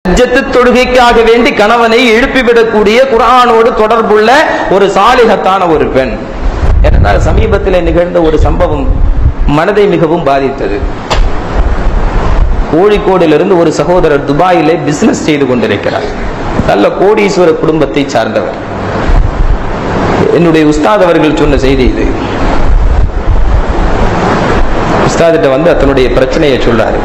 ஹஜ்ஜத்து தொழுகைக்காக வேண்டி கணவனை எழுப்பிவிடக்கூடிய குர்ஆனோடு தொடர்புள்ள ஒரு சாலிகத்தான ஒரு பெண் ஏனென்றால் சமீபத்தில் நிகழ்ந்த ஒரு சம்பவம் மனதை மிகவும் பாதித்தது கோழிக்கோடிலிருந்து ஒரு சகோதரர் துபாயிலே பிசினஸ் செய்து கொண்டிருக்கிறார் நல்ல கோடீஸ்வர குடும்பத்தை சார்ந்தவர் என்னுடைய உஸ்தாத் அவர்கள் சொன்ன செய்தி இது உஸ்தாதிட்ட வந்து தன்னுடைய பிரச்சனையை சொல்றாரு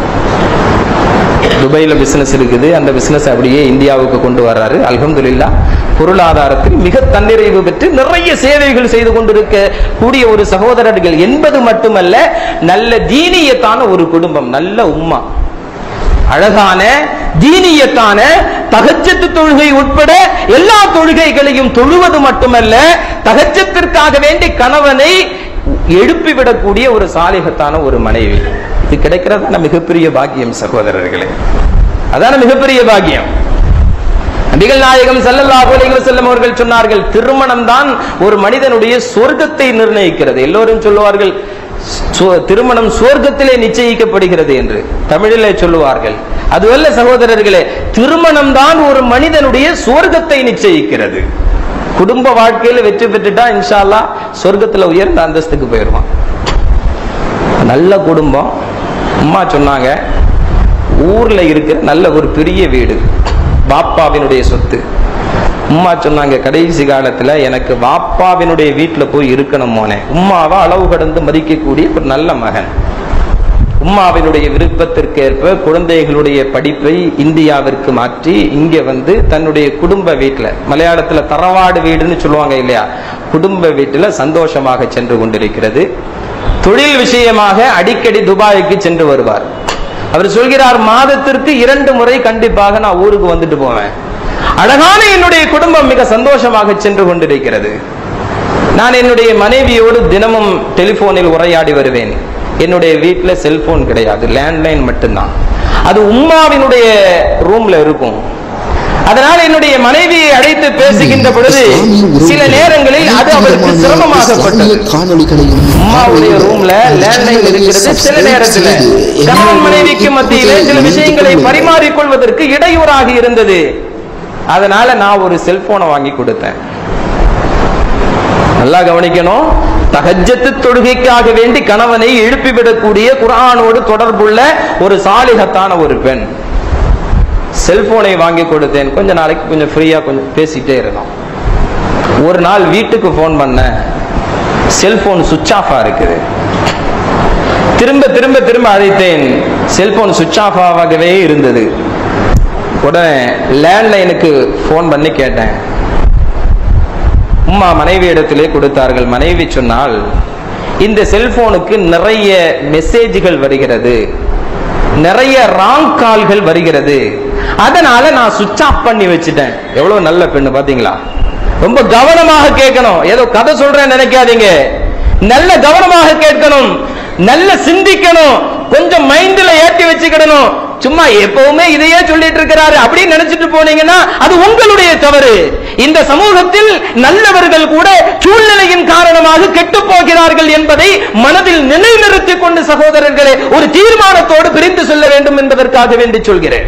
துபாயில பிசினஸ் இருக்குது அந்த பிசினஸ் அப்படியே இந்தியாவுக்கு கொண்டு வர்றாரு அல்ஹம்துலில்லா பொருளாதாரத்தில் மிக தன்னிறைவு பெற்று நிறைய சேவைகள் செய்து கொண்டிருக்க கூடிய ஒரு சகோதரர்கள் என்பது மட்டுமல்ல நல்ல தீனியத்தான ஒரு குடும்பம் நல்ல உம்மா அழகான தீனியத்தான தகச்சத்து தொழுகை உட்பட எல்லா தொழுகைகளையும் தொழுவது மட்டுமல்ல தகச்சத்திற்காக வேண்டி கணவனை எழுப்பிவிடக்கூடிய ஒரு சாலிகத்தான ஒரு மனைவி இது கிடைக்கிறதான மிகப்பெரிய பாக்கியம் சகோதரர்களே அதான மிகப்பெரிய பாக்கியம் நபிகள் நாயகம் ஸல்லல்லாஹு அலைஹி வஸல்லம் அவர்கள் சொன்னார்கள் திருமணம் தான் ஒரு மனிதனுடைய சொர்க்கத்தை நிர்ணயிக்கிறது எல்லோரும் சொல்லுவார்கள் சு- திருமணம் சுவர்க்கத்திலே நிச்சயிக்கப்படுகிறது என்று தமிழிலே சொல்லுவார்கள் அதுவல்ல சகோதரர்களே திருமணம் தான் ஒரு மனிதனுடைய சுவர்க்கத்தை நிச்சயிக்கிறது குடும்ப வாழ்க்கையில வெற்றி பெற்றுட்டா இன்ஷா அல்லாஹ் சொர்க்கத்துல உயர்ந்த அந்தஸ்துக்கு போயிடுவான் நல்ல குடும்பம் அம்மா சொன்னாங்க ஊர்ல இருக்கிற நல்ல ஒரு பெரிய வீடு பாப்பாவினுடைய சொத்து உம்மா சொன்னாங்க கடைசி காலத்துல எனக்கு வாப்பாவினுடைய வீட்டுல போய் இருக்கணும் மோனே உம்மாவை அளவு கடந்து மதிக்கக்கூடிய ஒரு நல்ல மகன் உம்மாவினுடைய விருப்பத்திற்கேற்ப குழந்தைகளுடைய படிப்பை இந்தியாவிற்கு மாற்றி இங்க வந்து தன்னுடைய குடும்ப வீட்டுல மலையாளத்துல தரவாடு வீடுன்னு சொல்லுவாங்க இல்லையா குடும்ப வீட்டுல சந்தோஷமாக சென்று கொண்டிருக்கிறது தொழில் விஷயமாக அடிக்கடி துபாய்க்கு சென்று வருவார் அவர் சொல்கிறார் மாதத்திற்கு இரண்டு முறை கண்டிப்பாக நான் ஊருக்கு வந்துட்டு போவேன் அழகான என்னுடைய குடும்பம் மிக சந்தோஷமாக சென்று கொண்டிருக்கிறது நான் என்னுடைய மனைவியோடு தினமும் டெலிபோனில் உரையாடி வருவேன் என்னுடைய வீட்டில் செல்போன் கிடையாது லேண்ட்லைன் மட்டும்தான் அது உம்மாவினுடைய ரூம்ல இருக்கும் அதனால என்னுடைய மனைவியை அழைத்து பேசுகின்ற பொழுது சில நேரங்களில் அது அவருக்கு சிரமமாகப்பட்டது காணொளிகளையும் அம்மாவுடைய ரூம்ல லேண்ட்லைன் இருக்கிறது சில நேரத்துல கணவன் மனைவிக்கு மத்தியிலே சில விஷயங்களை பரிமாறிக்கொள்வதற்கு இடையூறாக இருந்தது அதனால நான் ஒரு செல்போனை வாங்கி கொடுத்தேன் நல்லா கவனிக்கணும் தஹஜ்ஜத்து தொழுகைக்காக வேண்டி கணவனை எழுப்பிவிடக்கூடிய குர்ஆனோடு தொடர்புள்ள ஒரு சாலிகத்தான ஒரு பெண் செல்போனை வாங்கி கொடுத்தேன் கொஞ்ச நாளைக்கு கொஞ்சம் ஃப்ரீயா கொஞ்சம் பேசிட்டே இருந்தோம் ஒரு நாள் வீட்டுக்கு ஃபோன் பண்ணேன் செல்போன் சுவிட்ச் ஆஃபா இருக்குது திரும்ப திரும்ப திரும்ப அழைத்தேன் செல்போன் சுவிட்ச் ஆஃப் ஆகவே இருந்தது உடனே லேண்ட்லைனுக்கு ஃபோன் பண்ணி கேட்டேன் உம்மா மனைவி இடத்திலே கொடுத்தார்கள் மனைவி சொன்னால் இந்த செல்போனுக்கு நிறைய மெசேஜ்கள் வருகிறது நிறைய ராங் கால்கள் வருகிறது அதனால நான் சுவிட்ச் ஆஃப் பண்ணி வச்சுட்டேன் எவ்வளவு நல்ல பெண்ணு பாத்தீங்களா ரொம்ப கவனமாக கேட்கணும் ஏதோ கதை சொல்றேன் நினைக்காதீங்க நல்ல கவனமாக கேட்கணும் நல்ல சிந்திக்கணும் கொஞ்சம் மைண்ட்ல ஏத்தி வச்சுக்கிடணும் சும்மா எப்பவுமே இதையே சொல்லிட்டு இருக்கிறாரு அப்படின்னு நினைச்சிட்டு போனீங்கன்னா அது உங்களுடைய தவறு இந்த சமூகத்தில் நல்லவர்கள் கூட சூழ்நிலையின் காரணமாக கெட்டு போகிறார்கள் என்பதை மனதில் நிலைநிறுத்திக் கொண்டு சகோதரர்களே ஒரு தீர்மானத்தோடு பிரிந்து செல்ல வேண்டும் என்பதற்காக வேண்டி சொல்கிறேன்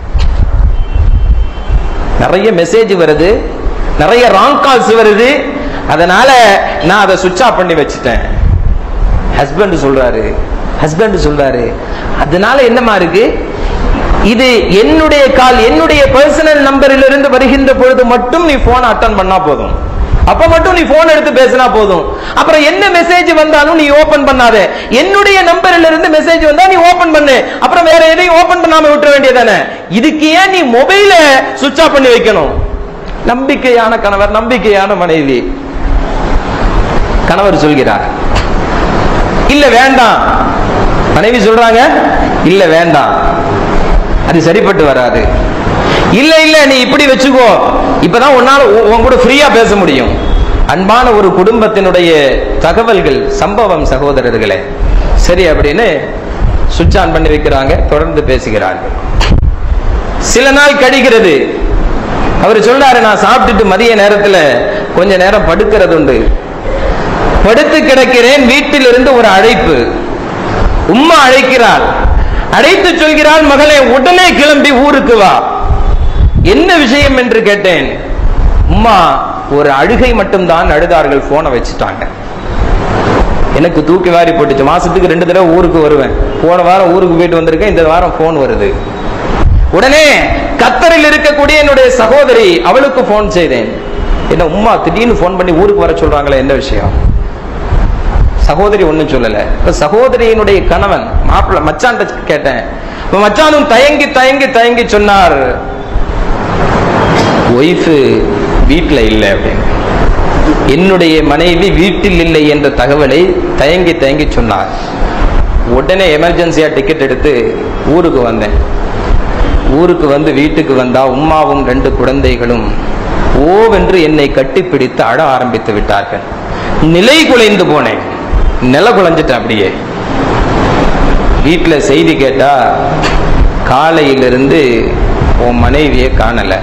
நிறைய மெசேஜ் வருது நிறைய ராங் கால்ஸ் வருது அதனால நான் அதை சுவிட்ச் ஆஃப் பண்ணி வச்சுட்டேன் ஹஸ்பண்ட் சொல்றாரு ஹஸ்பண்ட் சொல்றாரு அதனால என்னமா இருக்கு இது என்னுடைய கால் என்னுடைய பர்சனல் நம்பரில் இருந்து வருகின்ற பொழுது மட்டும் நீ போன் அட்டன் பண்ணா போதும் அப்ப மட்டும் நீ போன் எடுத்து பேசினா போதும் அப்புறம் என்ன மெசேஜ் வந்தாலும் நீ ஓபன் பண்ணாத என்னுடைய நம்பரில் இருந்து மெசேஜ் வந்தா நீ ஓபன் பண்ணு அப்புறம் வேற எதையும் ஓபன் பண்ணாம விட்டுற வேண்டியதானே இதுக்கு ஏன் நீ மொபைல சுவிட்ச் ஆஃப் பண்ணி வைக்கணும் நம்பிக்கையான கணவர் நம்பிக்கையான மனைவி கணவர் சொல்கிறார் இல்ல வேண்டாம் மனைவி சொல்றாங்க இல்ல வேண்டாம் அது சரிப்பட்டு வராது இல்ல இல்ல நீ இப்படி வச்சுக்கோ இப்பதான் உன்னால உ- உன் கூட ஃப்ரீயா பேச முடியும் அன்பான ஒரு குடும்பத்தினுடைய தகவல்கள் சம்பவம் சகோதரர்களே சரி அப்படின்னு சுவிட்ச் ஆன் பண்ணி வைக்கிறாங்க தொடர்ந்து பேசுகிறார்கள் சில நாள் கழிகிறது அவர் சொல்றாரு நான் சாப்பிட்டுட்டு மதிய நேரத்துல கொஞ்ச நேரம் படுக்கிறது உண்டு படுத்து கிடக்கிறேன் வீட்டில் இருந்து ஒரு அழைப்பு உம்மா அழைக்கிறாள் அழைத்து சொல்கிறாள் மகளே உடனே கிளம்பி ஊருக்கு வா என்ன விஷயம் என்று கேட்டேன் உம்மா ஒரு அழுகை மட்டும்தான் அழுதார்கள் போனை வச்சுட்டாங்க எனக்கு தூக்கி வாரி போட்டுச்சு மாசத்துக்கு ரெண்டு தடவை ஊருக்கு வருவேன் போன வாரம் ஊருக்கு போயிட்டு வந்திருக்கேன் இந்த வாரம் போன் வருது உடனே கத்தரில் இருக்கக்கூடிய என்னுடைய சகோதரி அவளுக்கு போன் செய்தேன் என்ன உம்மா திடீர்னு போன் பண்ணி ஊருக்கு வர சொல்றாங்களே என்ன விஷயம் சகோதரி ஒண்ணும் சொல்லல இப்ப சகோதரியினுடைய கணவன் மாப்பிள்ள மச்சான் கேட்டேன் இப்ப மச்சானும் தயங்கி தயங்கி தயங்கி சொன்னார் ஒய்ஃபு வீட்டுல இல்லை அப்படின்னு என்னுடைய மனைவி வீட்டில் இல்லை என்ற தகவலை தயங்கி தயங்கி சொன்னார் உடனே எமர்ஜென்சியா டிக்கெட் எடுத்து ஊருக்கு வந்தேன் ஊருக்கு வந்து வீட்டுக்கு வந்தா உம்மாவும் ரெண்டு குழந்தைகளும் ஓவென்று என்னை கட்டிப்பிடித்து அழ ஆரம்பித்து விட்டார்கள் நிலை குலைந்து போனேன் நில குலைஞ்சிட்டேன் அப்படியே வீட்டில் செய்தி கேட்டா காலையிலிருந்து உன் மனைவியை காணல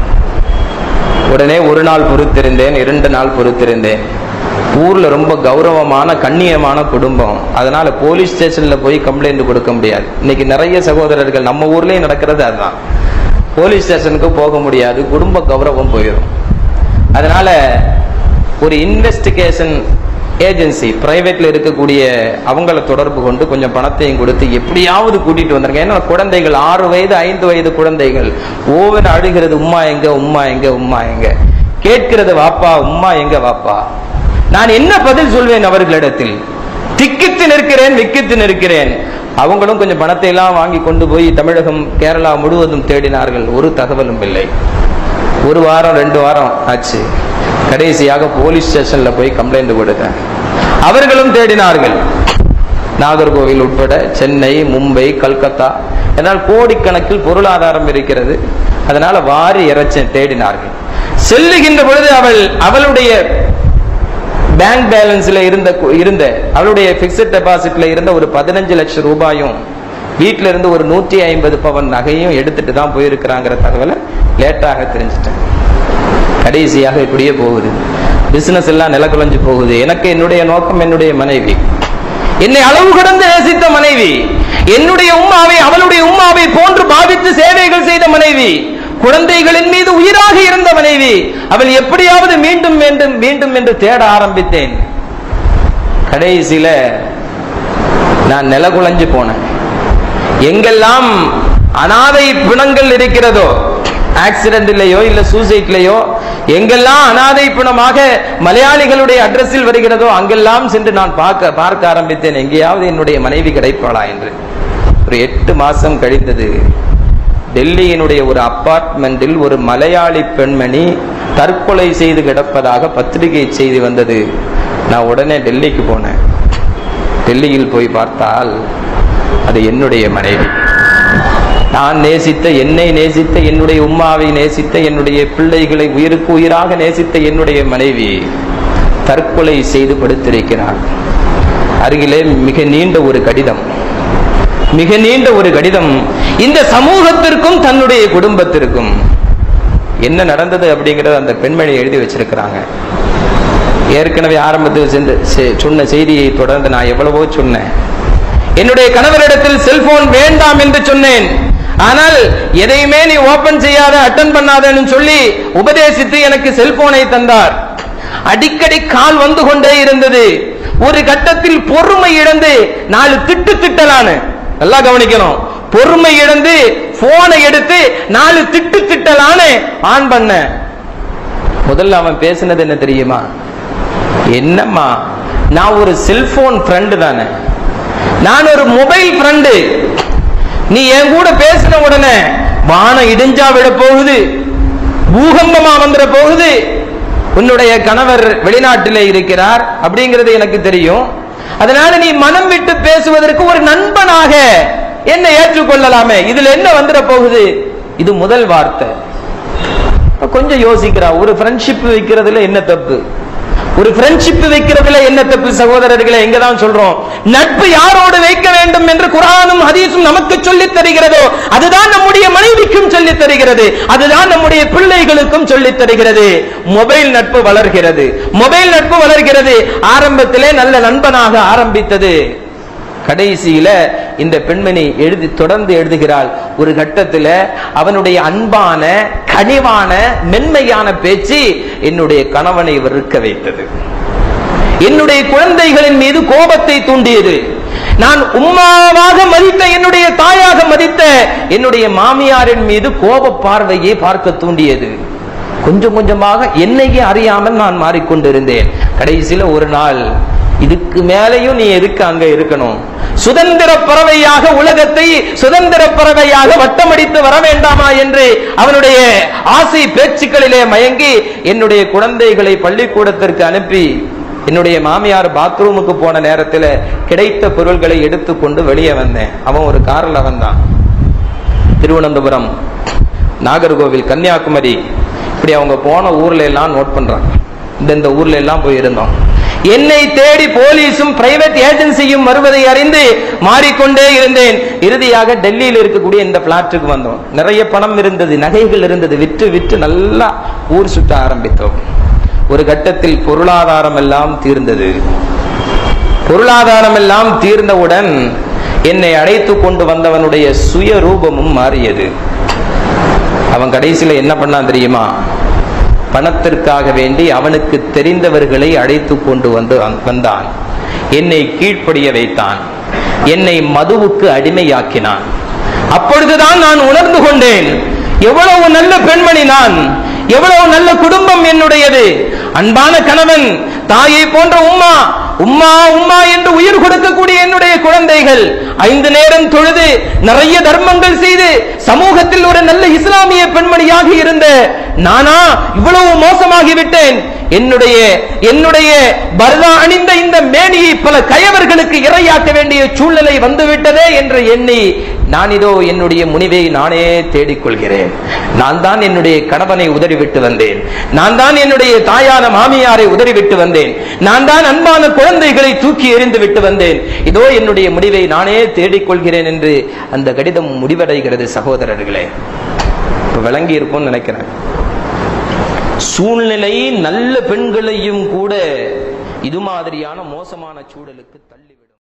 உடனே ஒரு நாள் பொறுத்திருந்தேன் இரண்டு நாள் பொறுத்திருந்தேன் ஊர்ல ரொம்ப கௌரவமான கண்ணியமான குடும்பம் அதனால போலீஸ் ஸ்டேஷன்ல போய் கம்ப்ளைண்ட் கொடுக்க முடியாது இன்னைக்கு நிறைய சகோதரர்கள் நம்ம ஊர்லயே நடக்கிறது அதுதான் போலீஸ் ஸ்டேஷனுக்கு போக முடியாது குடும்ப கௌரவம் போயிடும் அதனால ஒரு இன்வெஸ்டிகேஷன் ஏஜென்சி பிரைவேட்ல இருக்கக்கூடிய அவங்கள தொடர்பு கொண்டு கொஞ்சம் பணத்தையும் கொடுத்து எப்படியாவது கூட்டிட்டு வந்திருங்க ஏன்னா குழந்தைகள் ஆறு வயது ஐந்து வயது குழந்தைகள் ஓவன் அழுகிறது உம்மா எங்க உம்மா எங்க உம்மா எங்க கேட்கிறது வாப்பா உம்மா எங்க வாப்பா நான் என்ன பதில் சொல்வேன் அவர்களிடத்தில் திக்கித்து நிற்கிறேன் விக்கித்து நிற்கிறேன் அவங்களும் கொஞ்சம் பணத்தை எல்லாம் வாங்கி கொண்டு போய் தமிழகம் கேரளா முழுவதும் தேடினார்கள் ஒரு தகவலும் இல்லை ஒரு வாரம் ரெண்டு வாரம் ஆச்சு கடைசியாக போலீஸ் ஸ்டேஷன்ல போய் கம்ப்ளைண்ட் கொடுத்தேன் அவர்களும் தேடினார்கள் நாகர்கோவில் உட்பட சென்னை மும்பை கல்கத்தா என்னால் கோடிக்கணக்கில் பொருளாதாரம் இருக்கிறது அதனால வாரி இறைச்சன் தேடினார்கள் செல்லுகின்ற பொழுது அவள் அவளுடைய பேங்க் பேலன்ஸ்ல இருந்த இருந்த அவளுடைய பிக்சட் டெபாசிட்ல இருந்த ஒரு பதினஞ்சு லட்சம் ரூபாயும் வீட்டில இருந்து ஒரு நூற்றி ஐம்பது பவன் நகையும் எடுத்துட்டு தான் போயிருக்கிறாங்கிற தகவலை லேட்டாக தெரிஞ்சிட்டேன் கடைசியாக இப்படியே போகுது பிசினஸ் எல்லாம் நிலக்குலைஞ்சு போகுது எனக்கு என்னுடைய நோக்கம் என்னுடைய மனைவி என்னை அளவு கடந்து நேசித்த மனைவி என்னுடைய உம்மாவை அவளுடைய உம்மாவை போன்று பாவித்து சேவைகள் செய்த மனைவி குழந்தைகளின் மீது உயிராக இருந்த மனைவி அவள் எப்படியாவது மீண்டும் மீண்டும் மீண்டும் என்று தேட ஆரம்பித்தேன் கடைசியில நான் நிலகுலைஞ்சு போனேன் எங்கெல்லாம் அனாதை பிணங்கள் இருக்கிறதோ ஆக்சிடென்ட்லயோ இல்ல சூசைட்லயோ எங்கெல்லாம் அனாதை பிணமாக மலையாளிகளுடைய அட்ரஸில் வருகிறதோ அங்கெல்லாம் சென்று நான் பார்க்க பார்க்க ஆரம்பித்தேன் எங்கேயாவது என்னுடைய மனைவி கிடைப்பாளா என்று ஒரு எட்டு மாசம் கழிந்தது டெல்லியினுடைய ஒரு அபார்ட்மெண்டில் ஒரு மலையாளி பெண்மணி தற்கொலை செய்து கிடப்பதாக பத்திரிகை செய்தி வந்தது நான் உடனே டெல்லிக்கு போனேன் டெல்லியில் போய் பார்த்தால் அது என்னுடைய மனைவி நான் நேசித்த என்னை நேசித்த என்னுடைய உம்மாவை நேசித்த என்னுடைய பிள்ளைகளை உயிருக்கு உயிராக நேசித்த என்னுடைய மனைவி தற்கொலை செய்து படுத்திருக்கிறார் அருகிலே மிக நீண்ட ஒரு கடிதம் மிக நீண்ட ஒரு கடிதம் இந்த சமூகத்திற்கும் தன்னுடைய குடும்பத்திற்கும் என்ன நடந்தது அப்படிங்கறத அந்த பெண்மணி எழுதி வச்சிருக்கிறாங்க ஏற்கனவே ஆரம்பத்தில் சென்று செ- சொன்ன செய்தியை தொடர்ந்து நான் எவ்வளவோ சொன்னேன் என்னுடைய கணவரிடத்தில் செல்போன் வேண்டாம் என்று சொன்னேன் ஆனால் எதையுமே நீ ஓபன் செய்யாத அட்டன் பண்ணாதன்னு சொல்லி உபதேசித்து எனக்கு செல்போனை தந்தார் அடிக்கடி கால் வந்து கொண்டே இருந்தது ஒரு கட்டத்தில் பொறுமை இழந்து நாலு திட்டு திட்டலான்னு நல்லா கவனிக்கணும் பொறுமை இழந்து போனை எடுத்து நாலு திட்டு திட்டலான்னு ஆன் பண்ண முதல்ல அவன் பேசினது என்ன தெரியுமா என்னம்மா நான் ஒரு செல்போன் ஃப்ரெண்டு தானே நான் ஒரு மொபைல் ஃப்ரெண்டு நீ என் கூட பேசின உடனே வானம் இடிஞ்சா விட போகுது பூகம்பமா வந்துட போகுது உன்னுடைய கணவர் வெளிநாட்டிலே இருக்கிறார் அப்படிங்கிறது எனக்கு தெரியும் அதனால நீ மனம் விட்டு பேசுவதற்கு ஒரு நண்பனாக என்னை ஏற்றுக்கொள்ளலாமே இதுல என்ன வந்துட போகுது இது முதல் வார்த்தை கொஞ்சம் யோசிக்கிறா ஒரு ஃப்ரெண்ட்ஷிப் வைக்கிறதுல என்ன தப்பு ஒரு ஃப்ரெண்ட்ஷிப் வைக்கிறதுல என்ன தப்பு சகோதரர்களை எங்க தான் சொல்றோம் நட்பு யாரோடு வைக்க வேண்டும் என்று குரானும் ஹதீஸும் நமக்கு சொல்லித் தருகிறதோ அதுதான் நம்முடைய மனைவிக்கும் சொல்லித் தருகிறது அதுதான் நம்முடைய பிள்ளைகளுக்கும் சொல்லித் தருகிறது மொபைல் நட்பு வளர்கிறது மொபைல் நட்பு வளர்கிறது ஆரம்பத்திலே நல்ல நண்பனாக ஆரம்பித்தது கடைசியில இந்த பெண்மணி எழுதி தொடர்ந்து எழுதுகிறாள் ஒரு கட்டத்துல அவனுடைய அன்பான கனிவான மென்மையான பேச்சு என்னுடைய கணவனை வெறுக்க வைத்தது என்னுடைய குழந்தைகளின் மீது கோபத்தை தூண்டியது நான் உம்மாவாக மதித்த என்னுடைய தாயாக மதித்த என்னுடைய மாமியாரின் மீது கோப பார்வையை பார்க்க தூண்டியது கொஞ்சம் கொஞ்சமாக என்னையே அறியாமல் நான் மாறிக்கொண்டிருந்தேன் கடைசியில ஒரு நாள் இதுக்கு மேலையும் நீ எதுக்கு அங்க இருக்கணும் சுதந்திர பறவையாக உலகத்தை சுதந்திர பறவையாக வட்டமடித்து வர வேண்டாமா என்று அவனுடைய ஆசை பேச்சுக்களிலே மயங்கி என்னுடைய குழந்தைகளை பள்ளிக்கூடத்திற்கு அனுப்பி என்னுடைய மாமியார் பாத்ரூமுக்கு போன நேரத்துல கிடைத்த பொருள்களை எடுத்துக்கொண்டு வெளியே வந்தேன் அவன் ஒரு கார்ல வந்தான் திருவனந்தபுரம் நாகர்கோவில் கன்னியாகுமரி இப்படி அவங்க போன ஊர்ல எல்லாம் நோட் பண்றாங்க இந்த இந்த ஊர்ல எல்லாம் போய் இருந்தோம் என்னை தேடி போலீஸும் பிரைவேட் ஏஜென்சியும் வருவதை அறிந்து மாறிக்கொண்டே இருந்தேன் இறுதியாக டெல்லியில் இருக்கக்கூடிய இந்த பிளாட்டுக்கு வந்தோம் நிறைய பணம் இருந்தது நகைகள் இருந்தது விற்று விற்று நல்லா ஊர் சுற்ற ஆரம்பித்தோம் ஒரு கட்டத்தில் பொருளாதாரம் எல்லாம் தீர்ந்தது பொருளாதாரம் எல்லாம் தீர்ந்தவுடன் என்னை அழைத்து கொண்டு வந்தவனுடைய சுய ரூபமும் மாறியது அவன் கடைசியில என்ன பண்ணான் தெரியுமா பணத்திற்காக வேண்டி அவனுக்கு தெரிந்தவர்களை அழைத்து கொண்டு வந்து வந்தான் என்னை கீழ்ப்படிய வைத்தான் என்னை மதுவுக்கு அடிமையாக்கினான் அப்பொழுதுதான் நான் உணர்ந்து கொண்டேன் எவ்வளவு நல்ல பெண்மணி நான் எவ்வளவு நல்ல குடும்பம் என்னுடையது அன்பான கணவன் தாயை போன்ற உம்மா உம்மா உம்மா என்று உயிர் கொடுக்கக்கூடிய என்னுடைய குழந்தைகள் ஐந்து நேரம் தொழுது நிறைய தர்மங்கள் செய்து சமூகத்தில் ஒரு நல்ல இஸ்லாமிய பெண்மணியாக இருந்த நானா இவ்வளவு மோசமாகி விட்டேன் என்னுடைய என்னுடைய பர்தா அணிந்த இந்த மேனியை பல கயவர்களுக்கு இரையாக்க வேண்டிய சூழ்நிலை வந்துவிட்டதே என்று எண்ணி நான் இதோ என்னுடைய முனிவை நானே தேடிக்கொள்கிறேன் நான் தான் என்னுடைய கணவனை உதறிவிட்டு வந்தேன் நான் தான் என்னுடைய தாயான மாமியாரை உதறிவிட்டு வந்தேன் நான் தான் அன்பான குழந்தைகளை தூக்கி எறிந்து விட்டு வந்தேன் இதோ என்னுடைய முடிவை நானே தேடிக்கொள்கிறேன் என்று அந்த கடிதம் முடிவடைகிறது சகோதரர்களே இப்ப விளங்கி இருக்கும்னு நினைக்கிறேன் சூழ்நிலை நல்ல பெண்களையும் கூட இது மாதிரியான மோசமான சூழலுக்கு தள்ளி